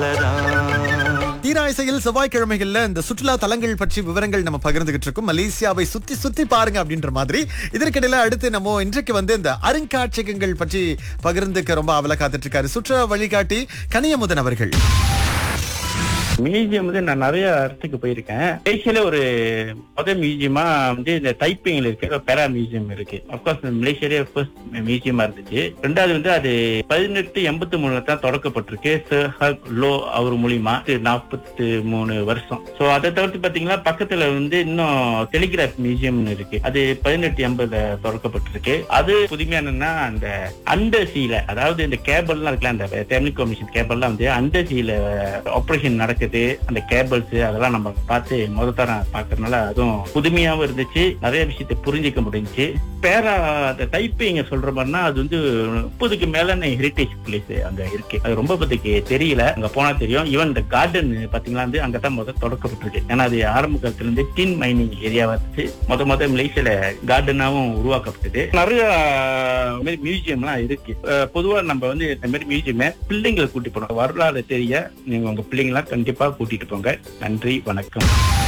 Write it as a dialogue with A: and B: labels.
A: தீரா இசையில் செவ்வாய்க்கிழமைகள்ல இந்த சுற்றுலா தலங்கள் பற்றி விவரங்கள் நம்ம பகிர்ந்துகிட்டு இருக்கோம் மலேசியாவை சுத்தி சுத்தி பாருங்க அப்படின்ற மாதிரி இதற்கிடையில அடுத்து நம்ம இன்றைக்கு வந்து இந்த அருங்காட்சியகங்கள் பற்றி பகிர்ந்துக்க ரொம்ப அவல காத்துட்டு இருக்காரு சுற்றுலா வழிகாட்டி கனியமுதன் அவர்கள்
B: மியூசியம் வந்து நான் நிறைய இடத்துக்கு போயிருக்கேன் மலேசியால ஒரு முதல் மியூசியமா வந்து இந்த தைப்பிங்ல இருக்கு பெரா மியூசியம் இருக்கு அப்கோர்ஸ் மலேசியாலே ஃபர்ஸ்ட் மியூசியமா இருந்துச்சு ரெண்டாவது வந்து அது பதினெட்டு எண்பத்தி மூணுல தான் தொடக்கப்பட்டிருக்கு சர் ஹக் லோ அவர் மூலியமா நாற்பத்தி மூணு வருஷம் சோ அதை தவிர்த்து பாத்தீங்கன்னா பக்கத்துல வந்து இன்னும் டெலிகிராஃப் மியூசியம் இருக்கு அது பதினெட்டு எண்பதுல தொடக்கப்பட்டிருக்கு அது புதுமையா என்னன்னா அந்த அண்டர் சீல அதாவது இந்த கேபிள்லாம் இருக்குல்ல அந்த டெலிகமிஷன் கேபிள்லாம் வந்து அண்டர் சீல ஆபரேஷன் நடக்குது அந்த கேபிள்ஸ் அதெல்லாம் நம்ம பார்த்து முத தரம் பாக்குறதுனால அதுவும் புதுமையாவும் இருந்துச்சு நிறைய விஷயத்தை புரிஞ்சுக்க முடிஞ்சுச்சு பேரா அந்த டைப்பிங்க சொல்ற மாதிரினா அது வந்து முப்பதுக்கு மேல ஹெரிட்டேஜ் பிளேஸ் அங்க இருக்கு அது ரொம்ப பத்திக்கு தெரியல அங்க போனா தெரியும் ஈவன் இந்த கார்டன் பாத்தீங்கன்னா வந்து அங்கதான் முதல் தொடக்கப்பட்டிருக்கு ஏன்னா அது ஆரம்ப காலத்துல இருந்து டின் மைனிங் ஏரியாவா இருந்துச்சு முத முத மலேசியால கார்டனாவும் உருவாக்கப்பட்டது நிறைய மியூசியம்லாம் இருக்கு அஹ் பொதுவா நம்ம வந்து இந்த மாதிரி மியூசியம் பிள்ளைங்களை கூட்டி போனோம் வரலாறு தெரிய நீங்க உங்க பிள்ளைங்களா கண்டிப்பா கூட்டிட்டு போங்க நன்றி வணக்கம்